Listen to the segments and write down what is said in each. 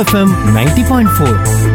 FM ninety point four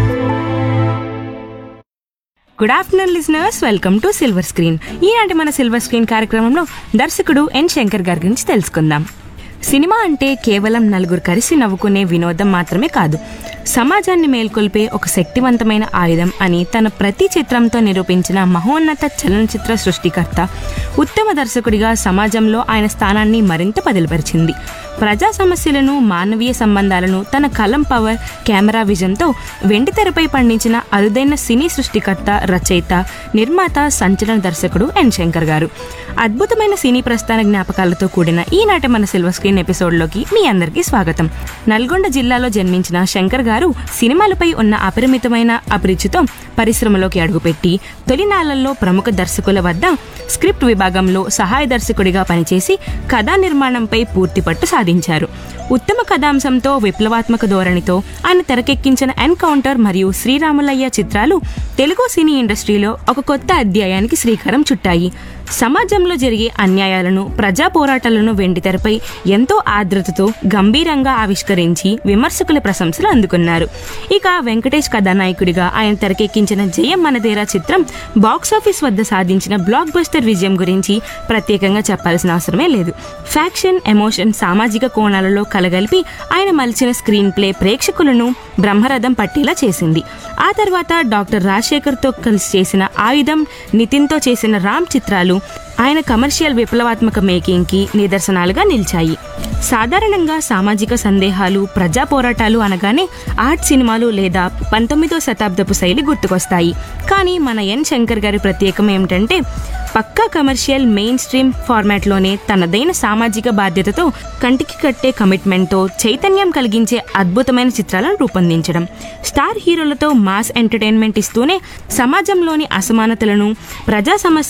good afternoon listeners welcome to silver screen ఈనాటి మన silver screen కార్యక్రమంలో దర్శకుడు ఎన్ శంకర్ గారి గురించి తెలుసుకుందాం సినిమా అంటే కేవలం నలుగురు కలిసి నవ్వుకునే వినోదం మాత్రమే కాదు సమాజాన్ని మేల్కొల్పే ఒక శక్తివంతమైన ఆయుధం అని తన ప్రతి చిత్రంతో నిరూపించిన మహోన్నత చలనచిత్ర సృష్టికర్త ఉత్తమ దర్శకుడిగా సమాజంలో ఆయన స్థానాన్ని మరింత పదిలపరిచింది ప్రజా సమస్యలను మానవీయ సంబంధాలను తన కలం పవర్ కెమెరా విజన్తో వెండితెరపై పండించిన అరుదైన సినీ సృష్టికర్త రచయిత నిర్మాత సంచలన దర్శకుడు ఎన్ శంకర్ గారు అద్భుతమైన సినీ ప్రస్థాన జ్ఞాపకాలతో కూడిన ఈనాటి మన సిల్వర్ స్క్రీన్ ఎపిసోడ్లోకి మీ అందరికీ స్వాగతం నల్గొండ జిల్లాలో జన్మించిన శంకర్ గారు సినిమాలపై ఉన్న అపరిమితమైన అభిరుచితో పరిశ్రమలోకి అడుగుపెట్టి తొలినాళ్లలో ప్రముఖ దర్శకుల వద్ద స్క్రిప్ట్ విభాగంలో సహాయ దర్శకుడిగా పనిచేసి కథా నిర్మాణంపై పూర్తి పట్టు సాధించారు ఉత్తమ కథాంశంతో విప్లవాత్మక ధోరణితో ఆయన తెరకెక్కించిన ఎన్కౌంటర్ మరియు శ్రీరాములయ్య చిత్రాలు తెలుగు సినీ ఇండస్ట్రీలో ఒక కొత్త అధ్యాయానికి శ్రీకారం చుట్టాయి సమాజంలో జరిగే అన్యాయాలను ప్రజా పోరాటాలను వెండితెరపై ఎంతో ఆర్ద్రతతో గంభీరంగా ఆవిష్కరించి విమర్శకుల ప్రశంసలు అందుకున్నారు ఇక వెంకటేష్ కథానాయకుడిగా ఆయన తెరకెక్కించిన జయం మనదేరా చిత్రం బాక్సాఫీస్ వద్ద సాధించిన బ్లాక్ బస్టర్ విజయం గురించి ప్రత్యేకంగా చెప్పాల్సిన అవసరమే లేదు ఫ్యాక్షన్ ఎమోషన్ సామాజిక కోణాలలో కలగలిపి ఆయన మలిచిన స్క్రీన్ ప్లే ప్రేక్షకులను బ్రహ్మరథం పట్టేలా చేసింది ఆ తర్వాత డాక్టర్ రాజశేఖర్తో కలిసి చేసిన ఆయుధం నితిన్తో చేసిన రామ్ చిత్రాలు ఆయన కమర్షియల్ విప్లవాత్మక మేకింగ్కి నిదర్శనాలుగా నిలిచాయి సాధారణంగా సామాజిక సందేహాలు ప్రజా పోరాటాలు అనగానే ఆర్ట్ సినిమాలు లేదా పంతొమ్మిదో శతాబ్దపు శైలి గుర్తుకొస్తాయి కానీ మన ఎన్ శంకర్ గారి ప్రత్యేకం ఏమిటంటే పక్కా కమర్షియల్ మెయిన్ స్ట్రీమ్ ఫార్మాట్లోనే తనదైన సామాజిక బాధ్యతతో కంటికి కట్టే కమిట్మెంట్తో చైతన్యం కలిగించే అద్భుతమైన చిత్రాలను రూపొందించడం స్టార్ హీరోలతో మాస్ ఎంటర్టైన్మెంట్ ఇస్తూనే సమాజంలోని అసమానతలను ప్రజా సమస్య